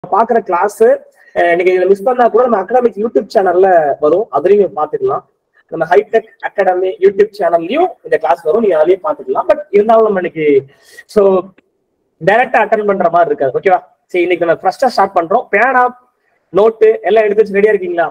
பாக்குற கிளாஸ் நீங்க இதுல மிஸ் பண்ணா கூட நம்ம அகாடமிக் யூடியூப் சேனல்ல வரும் அதுலயும் நீங்க பாத்துக்கலாம் நம்ம ஹைடெக் அகாடமி யூடியூப் சேனல்லையும் இந்த கிளாஸ் வரும் நீங்க அதுலயும் பாத்துக்கலாம் பட் இருந்தாலும் நம்ம இன்னைக்கு ஸோ டைரக்டா அட்டன் பண்ற மாதிரி இருக்காது ஓகேவா சரி இன்னைக்கு நம்ம ஃபர்ஸ்டா ஸ்டார்ட் பண்றோம் பேனா நோட்டு எல்லாம் எடுத்து வச்சு ரெடியா இருக்கீங்களா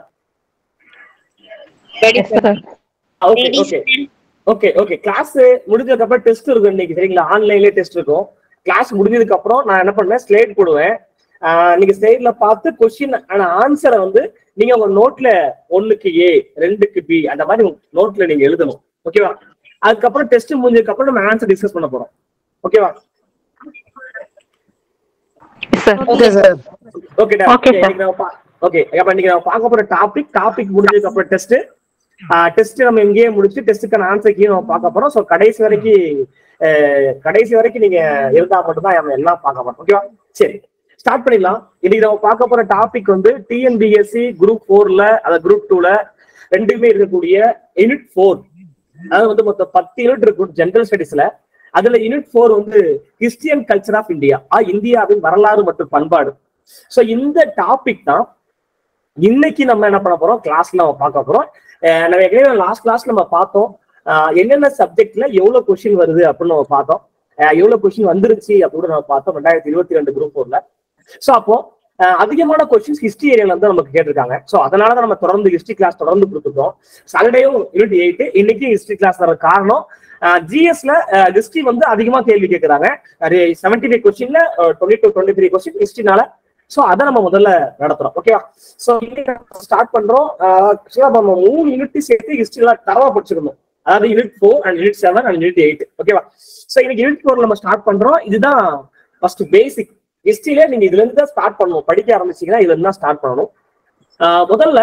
Ready, sir. Okay okay okay okay class முடிஞ்சதுக்கு அப்புறம் டெஸ்ட் இருக்கும் இன்னைக்கு சரிங்களா ஆன்லைன்லயே டெஸ்ட் இருக்கும் கிளாஸ் முடிஞ்சதுக்கு அப்புறம் நான் என்ன பண்ணுவேன் ஸ்லைட் போடுவேன் ஆஹ் நீங்க ஸ்லைட்ல பார்த்து கொஸ்டின் ஆனா ஆன்சரை வந்து நீங்க உங்க நோட்ல ஒண்ணுக்கு ஏ ரெண்டுக்கு பி அந்த மாதிரி நோட்ல நீங்க எழுதணும் ஓகேவா அதுக்கப்புறம் டெஸ்ட் முடிஞ்சதுக்கு அப்புறம் நம்ம ஆன்சர் டிஸ்கஸ் பண்ண போறோம் ஓகேவா Sir. ஓகே சார் ஓகேடா Okay, sir. ஓகே அப்ப இன்னைக்கு நம்ம பார்க்க போற டாபிக் டாபிக் முடிஞ்சதுக்கு அப்புறம் டெஸ்ட் டெஸ்ட் நம்ம இங்கேயே முடிச்சு டெஸ்ட்டுக்கான ஆன்சர் கீழே நம்ம பார்க்க போறோம் ஸோ கடைசி வரைக்கும் அஹ், கடைசி வரைக்கும் நீங்க இருந்தா மட்டும்தான் நம்ம எல்லாம் பார்க்க போறோம் ஓகேவா சரி ஸ்டார்ட் பண்ணிடலாம் இன்னைக்கு நம்ம பார்க்க போற டாபிக் வந்து டிஎன்பிஎஸ்சி குரூப் ஃபோர்ல அதாவது குரூப் டூல ரெண்டுமே இருக்கக்கூடிய யூனிட் ஃபோர் அதாவது வந்து மொத்தம் பத்து யூனிட் இருக்கும் ஜெனரல் ஸ்டடிஸ்ல அதுல யூனிட் ஃபோர் வந்து history and culture of India இந்தியாவின் வரலாறு மற்றும் பண்பாடு சோ இந்த டாபிக் தான் இன்னைக்கு நம்ம என்ன பண்ண போறோம் கிளாஸ்ல நம்ம பார்க்க போறோம் அஹ் நம்ம ஏற்கனவே லாஸ்ட் கிளாஸ் நம்ம பார்த்தோம் அஹ் என்னென்ன சப்ஜெக்ட்ல எவ்வளவு கொஸ்டின் வருது அப்படின்னு நம்ம பார்த்தோம் அஹ் எவ்வளவு கொஸ்டின் வந்துருச்சு அப்படின்னு நம்ம பார்த்தோம் ரெண்டாயிரத்தி இருபத்தி ரெண்டு குரூப் ஃபோர்ல சோ அப்போ அஹ் அதிகமான கொஸ்டின்ஸ் ஹிஸ்டரி ஏரியால வந்து நமக்கு கேட்டிருக்காங்க சோ அதனால தான் நம்ம தொடர்ந்து ஹிஸ்டரி கிளாஸ் தொடர்ந்து கொடுத்துருக்கோம் சாட்டர்டேயும் யூனிட் எயிட் இன்னைக்கு ஹிஸ்டரி கிளாஸ் வர காரணம் ஜிஎஸ்ல ஹிஸ்டரி வந்து அதிகமா கேள்வி கேட்கறாங்க செவன்டி ஃபைவ் கொஸ்டின்ல twenty two twenty three question ஹிஸ்டரினால சோ அதை நம்ம முதல்ல நடத்துறோம் ஓகேவா சோ இன்னைக்கு ஸ்டார்ட் பண்றோம் ஆக்சுவலா நம்ம மூணு யூனிட் சேர்த்து ஹிஸ்டரியில தரவா படிச்சிருக்கணும் அதாவது unit four and unit seven and unit eight ஓகேவா சோ இன்னைக்கு யூனிட் ஃபோர் நம்ம ஸ்டார்ட் பண்றோம் இதுதான் ஃபர்ஸ்ட் பேசிக் ஹிஸ்டரியில நீங்க இதுல இருந்து தான் ஸ்டார்ட் பண்ணணும் படிக்க ஆரம்பிச்சீங்கன்னா இதுல இருந்து தான் ஸ்டார்ட் பண்ணணும் ஆஹ் முதல்ல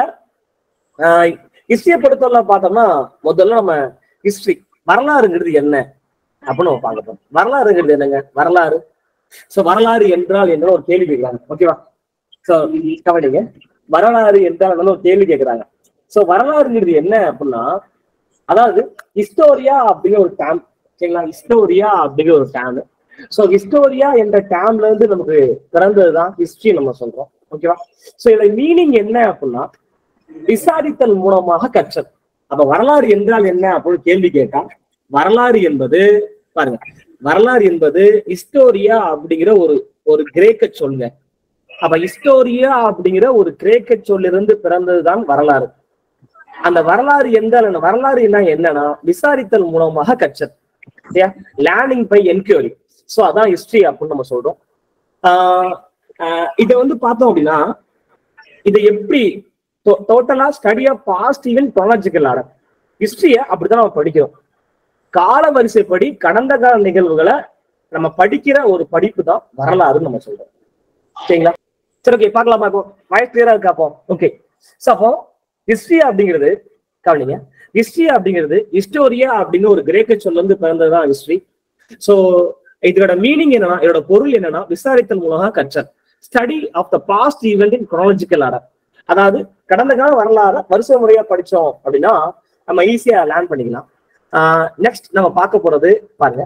ஹிஸ்டரியை பொறுத்தவரை பார்த்தோம்னா முதல்ல நம்ம ஹிஸ்டரி வரலாறுங்கிறது என்ன அப்படின்னு நம்ம பார்க்க போறோம் வரலாறுங்கிறது என்னங்க வரலாறு சோ வரலாறு என்றால் என்ன ஒரு கேள்வி கேட்கிறாங்க ஓகேவா சோ கவனிங்க வரலாறு என்றால் என்னன்னு ஒரு கேள்வி கேட்கிறாங்க சோ வரலாறுங்கிறது என்ன அப்படின்னா அதாவது ஹிஸ்டோரியா அப்படிங்கிற ஒரு டேம் சரிங்களா ஹிஸ்டோரியா அப்படிங்கிற ஒரு டேம் சோ ஹிஸ்டோரியா என்ற டேம்ல இருந்து நமக்கு பிறந்ததுதான் ஹிஸ்டரி நம்ம சொல்றோம் ஓகேவா சோ இதோட மீனிங் என்ன அப்படின்னா விசாரித்தல் மூலமாக கற்றல் அப்ப வரலாறு என்றால் என்ன அப்படின்னு கேள்வி கேட்டா வரலாறு என்பது பாருங்க வரலாறு என்பது ஹிஸ்டோரியா அப்படிங்கிற ஒரு ஒரு கிரேக்க சொல்லுங்க அப்ப ஹிஸ்டோரியா அப்படிங்கிற ஒரு கிரேக்க சொல்லிருந்து பிறந்ததுதான் வரலாறு அந்த வரலாறு என்றால் என்ன வரலாறு என்ன என்னன்னா விசாரித்தல் மூலமாக கற்றல் லேர்னிங் பை என்கொயரி சோ அதான் ஹிஸ்டரி அப்படின்னு நம்ம சொல்றோம் ஆஹ் ஆஹ் இதை வந்து பார்த்தோம் அப்படின்னா இதை எப்படி டோட்டலா study of past event chronological order ஹிஸ்டரிய அப்படிதான் நம்ம படிக்கிறோம் கால வரிசைப்படி கடந்த கால நிகழ்வுகளை நம்ம படிக்கிற ஒரு படிப்பு தான் வரலாறுன்னு நம்ம சொல்றோம் சரிங்களா சரி ஓகே பார்க்கலாமா இப்போ வாய்ஸ் கிளியரா இருக்கா அப்போ ஓகே ஸோ அப்போ ஹிஸ்டரி அப்படிங்கிறது கவனிங்க ஹிஸ்டரி அப்படிங்கிறது ஹிஸ்டோரியா அப்படின்னு ஒரு கிரேக்க சொல்ல இருந்து பிறந்ததுதான் ஹிஸ்டரி ஸோ இதோட மீனிங் என்னன்னா இதோட பொருள் என்னன்னா விசாரித்தல் மூலமாக கற்றல் study of the past event in chronological order அதாவது கடந்த கால வரலாறு வரிசை முறையா படிச்சோம் அப்படின்னா நம்ம ஈஸியா லேர்ன் பண்ணிக்கலாம் நெக்ஸ்ட் நம்ம பார்க்க போறது பாருங்க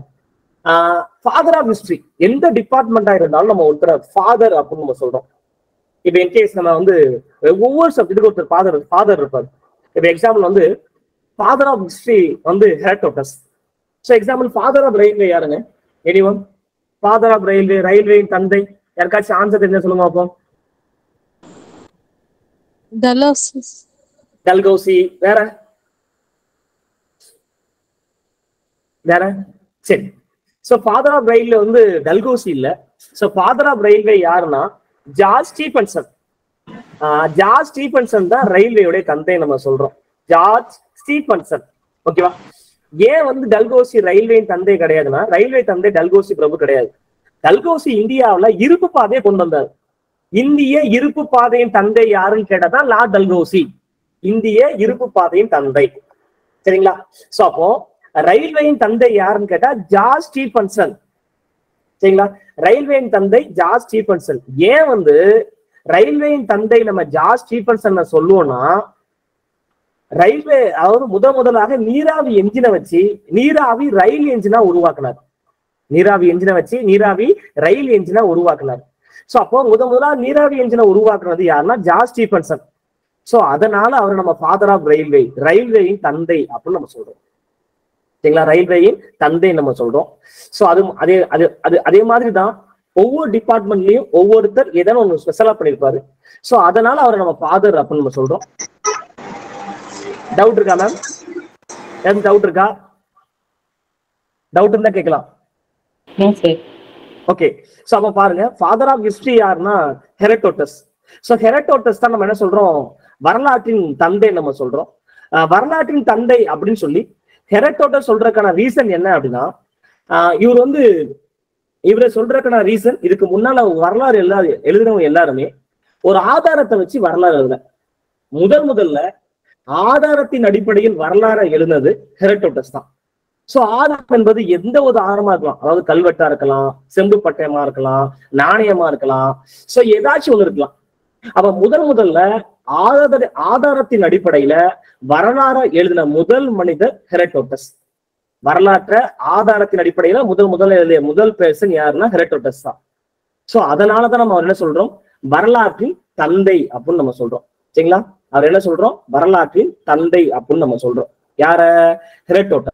ஃபாதர் ஆஃப் ஹிஸ்டரி எந்த டிபார்ட்மெண்டா இருந்தாலும் நம்ம ஒருத்தர் ஃபாதர் அப்படின்னு நம்ம சொல்றோம் இப்போ இன்கேஸ் நம்ம வந்து ஒவ்வொரு சப்ஜெக்ட்டுக்கு ஒருத்தர் ஃபாதர் ஃபாதர் இருப்பார் இப்போ எக்ஸாம்பிள் வந்து ஃபாதர் ஆஃப் ஹிஸ்டரி வந்து Herodotus so example father of railway யாருங்க எனிவன் ஃபாதர் ஆஃப் ரயில்வே ரயில்வேயின் தந்தை யாருக்காச்சும் ஆன்சர் தெரிஞ்சா சொல்லுங்க அப்போ Dalhousie. டல்கௌசி வேற வேற சரி சோ ஃபாதர் ஆஃப் ரயில்வே வந்து டல்கௌசி இல்ல சோ ஃபாதர் ஆஃப் ரயில்வே யாருன்னா George Stephenson ah George Stephenson தான் ரயில்வேயோட தந்தை நம்ம சொல்றோம் ஜார்ஜ் ஸ்டீபன்சன் ஓகேவா ஏன் வந்து டல்கோசி ரயில்வேயின் தந்தை கிடையாதுன்னா ரயில்வே தந்தை டல்கோசி பிரபு கிடையாது டல்கோசி இந்தியாவுல இருப்பு பாதையை கொண்டு வந்தார் இந்திய இருப்பு பாதையின் தந்தை யாருன்னு கேட்டதான் லா டல்கோசி இந்திய இருப்பு பாதையின் தந்தை சரிங்களா சோ அப்போ ரயில்வேயின் தந்தை யாருன்னு கேட்டா ஜார்ஜ் ஸ்டீபன்சன் சரிங்களா ரயில்வேயின் தந்தை ஜார்ஜ் ஸ்டீபன்சன் ஏன் வந்து ரயில்வேயின் தந்தை நம்ம ஜார்ஜ் ஸ்டீபன்சன் சொல்லுவோம்னா ரயில்வே அதாவது முத முதலாக நீராவி என்ஜினை வச்சு நீராவி ரயில் என்ஜினா உருவாக்குனார் நீராவி என்ஜினை வச்சு நீராவி ரயில் என்ஜினா உருவாக்குனார் சோ அப்போ முத முதலா நீராவி என்ஜினை உருவாக்குறது யாருன்னா ஜார்ஜ் ஸ்டீபன்சன் சோ அதனால அவர் நம்ம ஃபாதர் ஆஃப் ரயில்வே ரயில்வேயின் தந்தை அப்படின்னு நம்ம சொல்றோம் சரிங்களா ரயில்வேயின் தந்தை நம்ம சொல்றோம் சோ அது அதே அது அது அதே மாதிரி தான் ஒவ்வொரு டிபார்ட்மெண்ட்லயும் ஒவ்வொருத்தர் ஏதாவது ஒன்று ஸ்பெஷலா பண்ணிருப்பாரு சோ அதனால அவரை நம்ம ஃபாதர் அப்படின்னு நம்ம சொல்றோம் டவுட் இருக்கா மேம் ஏதாவது டவுட் இருக்கா டவுட் இருந்தா கேட்கலாம் நோ சார் ஓகே சோ அப்ப பாருங்க ஃபாதர் ஆஃப் ஹிஸ்டரி யாருன்னா ஹெரட்டோட்டஸ் சோ ஹெரட்டோட்டஸ் தான் நம்ம என்ன சொல்றோம் வரலாற்றின் தந்தை நம்ம சொல்றோம் அஹ் வரலாற்றின் தந்தை அப்படின்னு சொல்லி ஹெரட்டோட்டஸ் சொல்றதுக்கான ரீசன் என்ன அப்படின்னா ஆஹ் இவர் வந்து இவரை சொல்றதுக்கான ரீசன் இதுக்கு முன்னால வரலாறு எல்லா எழுதுனவங்க எல்லாருமே ஒரு ஆதாரத்தை வச்சு வரலாறு எழுத முதல் முதல்ல ஆதாரத்தின் அடிப்படையில் வரலாறை எழுதினது ஹெரட்டோட்டஸ் தான் சோ ஆதாரம் என்பது எந்த ஒரு ஆதாரமா இருக்கலாம் அதாவது கல்வெட்டா இருக்கலாம் செம்பு பட்டயமா இருக்கலாம் நாணயமா இருக்கலாம் சோ ஏதாச்சும் ஒண்ணு இருக்கலாம் அப்ப முதல் முதல்ல ஆதார ஆதாரத்தின் அடிப்படையில வரலாறை எழுதின முதல் மனிதர் ஹெரட்டோட்டஸ் வரலாற்றை ஆதாரத்தின் அடிப்படையில முதல் முதல்ல எழுதிய முதல் பேர்சன் யாருன்னா ஹெரட்டோட்டஸ் தான் சோ அதனாலதான் நம்ம அவர் என்ன சொல்றோம் வரலாற்றின் தந்தை அப்படின்னு நம்ம சொல்றோம் சரிங்களா அவர் என்ன சொல்றோம் வரலாற்றின் தந்தை அப்படின்னு நம்ம சொல்றோம் யார ஹெரட்டோட்டஸ்